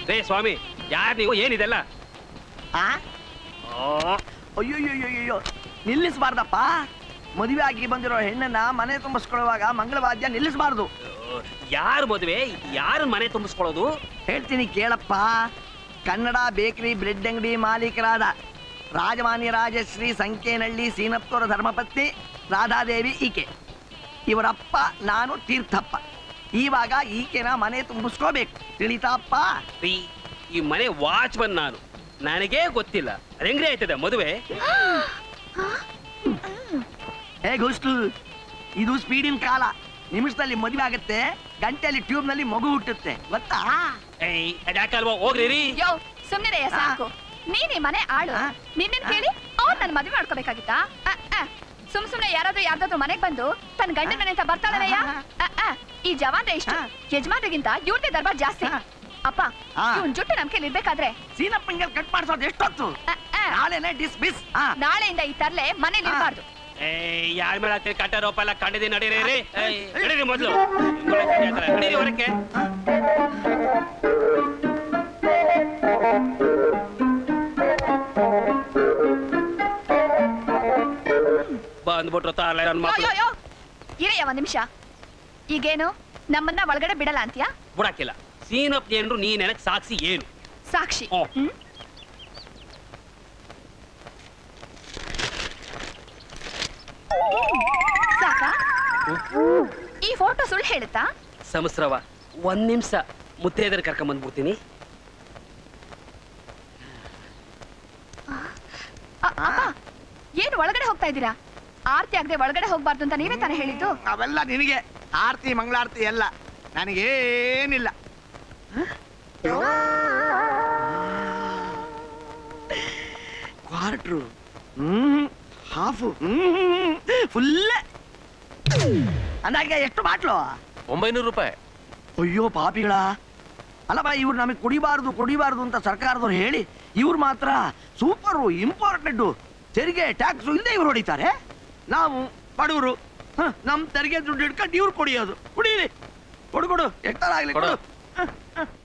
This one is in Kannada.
ರೇ ಸ್ವಾಮಿ ಯಾರು ನೀವು ಏನಿದೆಲ್ಲ ಆ ಅಯ್ಯೋಯ್ಯೋಯ್ಯೋ ನಿಲ್ಲಿಸಬಾರ್ದಪ್ಪ ಮದುವೆ ಆಗಿ ಬಂದಿರೋ ಹೆಣ್ಣನ್ನ ಮನೆ ತುಂಬಿಸ್ಕೊಳ್ಳುವಾಗ ಮಂಗಳವಾದ್ಯ ನಿಲ್ಲಿಸಬಾರ್ದು ಯಾರು ಮದುವೆ ಯಾರು ಮನೆ ತುಂಬಿಸ್ಕೊಳ್ಳೋದು ಹೇಳ್ತೀನಿ ಕೇಳಪ್ಪ ಕನ್ನಡ ಬೇಕರಿ ಬ್ರೆಡ್ ಅಂಗಡಿ ಮಾಲೀಕರಾದ ರಾಜಮಾನ್ಯ ರಾಜಶ್ರೀ ಸಂಕೇನಹಳ್ಳಿ ಸೀನಪ್ಪರ ಧರ್ಮಪತ್ನಿ ರಾಧಾದೇವಿ ಈಕೆ ಇವರಪ್ಪ ನಾನು ತೀರ್ಥಪ್ಪ ಇವಾಗ ಈಕೆನ ಮನೆ ತುಂಬಿಸ್ಕೋಬೇಕು ತಿಳಿತಾಪ್ಪ ರೀ ಈ ಮನೆ ವಾಚ್ಮನ್ ನಾನು ನನಗೇ ಗೊತ್ತಿಲ್ಲ ಅದು ಹೆಂಗ್ರಿ ಆಯ್ತದೆ ಮದುವೆ ಹೇ ಗೋಸ್ಟು ಇದು ಸ್ಪೀಡಿನ ಕಾಲ ನಿಮಿಷದಲ್ಲಿ ಮದುವೆ ಆಗುತ್ತೆ ಗಂಟೆಯಲ್ಲಿ ಟ್ಯೂಬ್ನಲ್ಲಿ ಮಗು ಹುಟ್ಟುತ್ತೆ ಗೊತ್ತಾ ಏಯ್ ಅದ್ಯಾಕಲ್ವಾ ಹೋಗ್ರಿ ರೀ ಯೋ ಸುಮ್ನಿರಯ್ಯ ಸಾಕು ನೀನ್ ಈ ಮನೆ ಆಳು ಆ? ನಿನ್ನ ಕೇಳಿ ಅವ್ನ್ ನನ್ ಮದ್ವೆ ಮಾಡ್ಕೋಬೇಕಾಗಿತ್ತಾ ಅ, ಅ. ಸುಮ್ ಸುಮ್ನೆ ಯಾರಾದ್ರೂ ಯಾರ್ದಾದ್ರೂ ಮನೆಗ್ ಬಂದು ತನ್ನ ಗಂಡನ ಮನೆ ಅಂತ ಬರ್ತಾಳಯ್ಯ ಈ ಜವಾನ್ರೆ ಇಷ್ಟು ಆ. ಯಜಮಾನ್ರಿಗಿಂತ ಇವ್ರದೇ ದರ್ಬಾರ್ ಜಾಸ್ತಿ ಆ. ಅಪ್ಪ ಆ. ಇವ್ನ್ ಜುಟ್ಟು ನಮ್ ಕೈಲಿ ಇರ್ಬೇಕಾದ್ರೆ ಸೀನಪ್ಪಂಗೆ ಕಟ್ ಮಾಡಿಸೋದು ಎಷ್ಟೊತ್ತು ಅ, ಅ. ನಾಳೆನೆ ಡಿಸ್ಮಿಸ್ ನಾಳೆಯಿಂದ ಈ ತರ್ಲೆ ಮನೇಲಿ ಆ. ಇರ್ಬಾರ್ದು ಏಯ್ ಯಾರ ಮೇಲೆ ಹಾಕ್ತೀರಿ ಕಟ್ಟ ರೋಪ ಎಲ್ಲ ಕಂಡಿದೆ ನಡೀರಿ ರೀ ಏಯ್, ನಡೀರಿ ಮೊದ್ಲು ನಡೀರಿ ಹೊರಕ್ಕೆ ಬಂದ್ಬಿಟ್ರು ತಾಳ ನನ್ನ ಮಕ್ಳು ಯೋ, ಯೋ, ಯೋ. ಇರಯ್ಯ ಒಂದ್ ನಿಮಿಷ ಈಗೇನು ನಮ್ಮನ್ನ ಒಳಗಡೆ ಬಿಡಲ್ಲ ಅಂತೀಯಾ ಬಿಡಕ್ಕಿಲ್ಲ ಸೀನಪ್ ಏನ್ರು ನೀ ನೆನಕ್ ಸಾಕ್ಷಿ ಏನು ಸಾಕ್ಷಿ ಓ. ಹ್ಮ್? ಸಾಕಾ ಈ ಫೋಟೋ ಸುಳ್ಳು ಹೇಳುತ್ತಾ ಸಮಸ್ರವ ಒಂದ್ ನಿಮಿಷ ಮುತ್ತೈದರ್ ಕರ್ಕೊಂಡ್ ಬಂದ್ಬಿಡ್ತೀನಿ ಅ- ಅಪ್ಪ ಏನು ಒಳಗಡೆ ಹೋಗ್ತಾ ಇದ್ದೀರಾ ಆರ್ತಿ ಆಗದೆ ಒಳಗಡೆ ಹೋಗ್ಬಾರ್ದು ಅಂತ ನೀವೇ ತಾನೇ ಹೇಳಿದ್ದು ಅವೆಲ್ಲ ನಿನಗೆ ಆರ್ತಿ ಮಂಗಳಾರತಿ ಎಲ್ಲ ನನಗೇನಿಲ್ಲ ಕ್ವಾರ್ಟ್ರು ಹ್ಮ್ ಹಾಫು ಹ್ಮ್ ಫುಲ್ ಅಂದಾಗ ಎಷ್ಟು ಬಾಟ್ಲು ಒಂಬೈನೂರು ರೂಪಾಯಿ ಅಯ್ಯೋ ಪಾಪಿಗಳ ಅಲ್ಲಪ್ಪ ಇವ್ರು ನಮಗೆ ಕುಡಿಬಾರ್ದು ಕುಡಿಬಾರ್ದು ಅಂತ ಸರ್ಕಾರದವ್ರು ಹೇಳಿ ಇವ್ರು ಮಾತ್ರ ಸೂಪರು ಇಂಪಾರ್ಟೆಂಟು ತೆರಿಗೆ ಟ್ಯಾಕ್ಸು ಇಲ್ಲದೆ ಇವ್ರು ಹೊಡಿತಾರೆ ನಾವು ಬಡವರು ಹ, ನಮ್ ತೆರಿಗೆ ದುಡ್ಡು ಹಿಡ್ಕೊಂಡು ಇವ್ರು ಕುಡಿಯೋದು ಕುಡೀರಿ ಕೊಡು ಕೊಡು ಎಷ್ಟಾಗಲಿ ಕೊಡು ಕೊಡು. ಹ, ಹ.